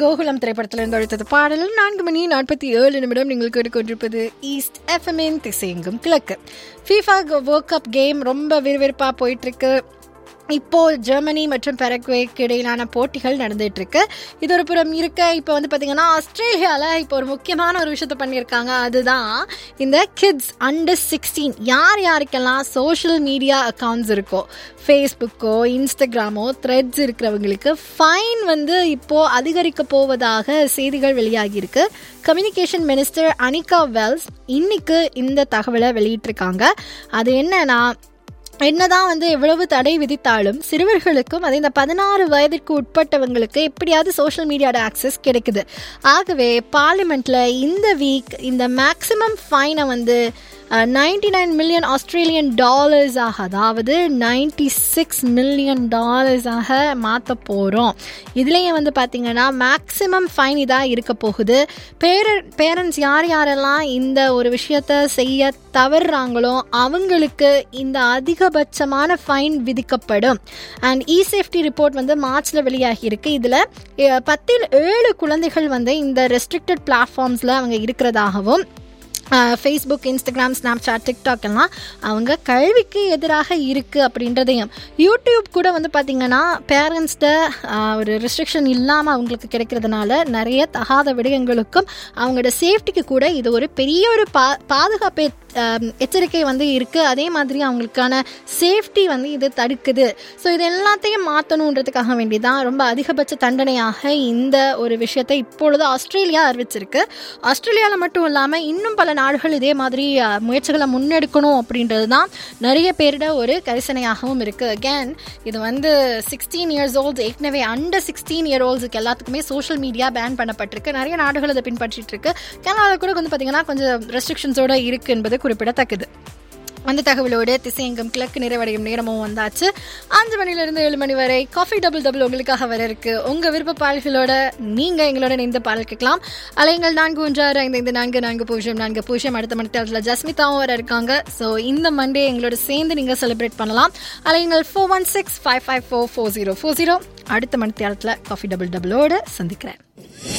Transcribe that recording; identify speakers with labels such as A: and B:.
A: கோகுலம் திரைப்படத்திலிருந்து அழைத்தது பாடல் நான்கு மணி நாற்பத்தி ஏழு நிமிடம் நீங்கள் கேட்டுக்கொண்டிருப்பது ஈஸ்ட் எஃப்எம்என் திசையெங்கும் கிழக்கு ஃபீஃபா வேர்ல்ட் கப் கேம் ரொம்ப விறுவிறுப்பாக போயிட்டு இருக்கு இப்போ ஜெர்மனி மற்றும் பெரக்வேக்கு இடையிலான போட்டிகள் நடந்துட்டு இருக்கு இது ஒரு புறம் இருக்க இப்போ வந்து பார்த்தீங்கன்னா ஆஸ்திரேலியாவில் இப்போ ஒரு முக்கியமான ஒரு விஷயத்த பண்ணியிருக்காங்க அதுதான் இந்த கிட்ஸ் அண்டர் சிக்ஸ்டீன் யார் யாருக்கெல்லாம் சோஷியல் மீடியா அக்கவுண்ட்ஸ் இருக்கோ ஃபேஸ்புக்கோ இன்ஸ்டாகிராமோ த்ரெட்ஸ் இருக்கிறவங்களுக்கு ஃபைன் வந்து இப்போ அதிகரிக்க போவதாக செய்திகள் வெளியாகியிருக்கு கம்யூனிகேஷன் மினிஸ்டர் அனிகா வெல்ஸ் இன்னைக்கு இந்த தகவலை வெளியிட்டிருக்காங்க அது என்னன்னா என்னதான் வந்து எவ்வளவு தடை விதித்தாலும் சிறுவர்களுக்கும் அது இந்த பதினாறு வயதிற்கு உட்பட்டவங்களுக்கு எப்படியாவது சோஷியல் மீடியாவோட ஆக்சஸ் கிடைக்குது ஆகவே பார்லிமெண்ட்ல இந்த வீக் இந்த மேக்சிமம் ஃபைனை வந்து நைன்டி நைன் மில்லியன் ஆஸ்திரேலியன் டாலர்ஸாக அதாவது நைன்டி சிக்ஸ் மில்லியன் டாலர்ஸாக மாற்ற போகிறோம் இதுலேயும் வந்து பார்த்திங்கன்னா மேக்ஸிமம் ஃபைன் இதாக இருக்க போகுது பேர பேரண்ட்ஸ் யார் யாரெல்லாம் இந்த ஒரு விஷயத்த செய்ய தவறுறாங்களோ அவங்களுக்கு இந்த அதிகபட்சமான ஃபைன் விதிக்கப்படும் அண்ட் இ சேஃப்டி ரிப்போர்ட் வந்து மார்ச்சில் வெளியாகி இருக்கு இதில் பத்தில் ஏழு குழந்தைகள் வந்து இந்த ரெஸ்ட்ரிக்டட் பிளாட்ஃபார்ம்ஸில் அவங்க இருக்கிறதாகவும் ஃபேஸ்புக் இன்ஸ்டாகிராம் ஸ்னாப்சாட் டிக்டாக் எல்லாம் அவங்க கல்விக்கு எதிராக இருக்குது அப்படின்றதையும் யூடியூப் கூட வந்து பார்த்திங்கன்னா பேரண்ட்ஸ்ட ஒரு ரெஸ்ட்ரிக்ஷன் இல்லாமல் அவங்களுக்கு கிடைக்கிறதுனால நிறைய தகாத விடயங்களுக்கும் அவங்களோட சேஃப்டிக்கு கூட இது ஒரு பெரிய ஒரு பா பாதுகாப்பு எச்சரிக்கை வந்து இருக்குது அதே மாதிரி அவங்களுக்கான சேஃப்டி வந்து இது தடுக்குது ஸோ இது எல்லாத்தையும் மாற்றணுன்றதுக்காக வேண்டி தான் ரொம்ப அதிகபட்ச தண்டனையாக இந்த ஒரு விஷயத்தை இப்பொழுது ஆஸ்திரேலியா அறிவிச்சிருக்கு ஆஸ்திரேலியாவில் மட்டும் இல்லாமல் இன்னும் பல நாடுகள் இதே மாதிரி முயற்சிகளை முன்னெடுக்கணும் அப்படின்றது தான் நிறைய பேரிட ஒரு கரிசனையாகவும் இருக்குது அகேன் இது வந்து சிக்ஸ்டீன் இயர்ஸ் ஓல்ட்ஸ் ஏற்கனவே அண்டர் சிக்ஸ்டீன் இயர் ஓல்ட்ஸுக்கு எல்லாத்துக்குமே சோஷியல் மீடியா பேன் பண்ணப்பட்டிருக்கு நிறைய நாடுகள் அதை பின்பற்றிட்டு இருக்கு கனடாவில் கூட வந்து பார்த்தீங்கன்னா கொஞ்சம் ரெஸ்ட்ரிக்ஷன்ஸோட இருக்கு என்பது குறிப்பிடத்தக்கது அந்த தகவலோடு திசையங்கம் கிழக்கு நிறைவடையும் நேரமும் வந்தாச்சு அஞ்சு மணிலிருந்து ஏழு மணி வரை காஃபி டபுள் டபுள் உங்களுக்காக வர இருக்கு உங்க விருப்ப பாடல்களோட நீங்க எங்களோட இணைந்து பாடல் கேட்கலாம் அலைங்கள் நான்கு ஒன்று ஆறு ஐந்து ஐந்து நான்கு நான்கு பூஜ்ஜியம் நான்கு பூஜ்ஜியம் அடுத்த மணித்தளத்தில் ஜஸ்மிதாவும் வர இருக்காங்க ஸோ இந்த மண்டே எங்களோட சேர்ந்து நீங்க செலிப்ரேட் பண்ணலாம் அலைங்கள் four one six five five four four zero four zero அடுத்த மணித்தளத்தில் காஃபி டபுள் டபுளோட சந்திக்கிறேன்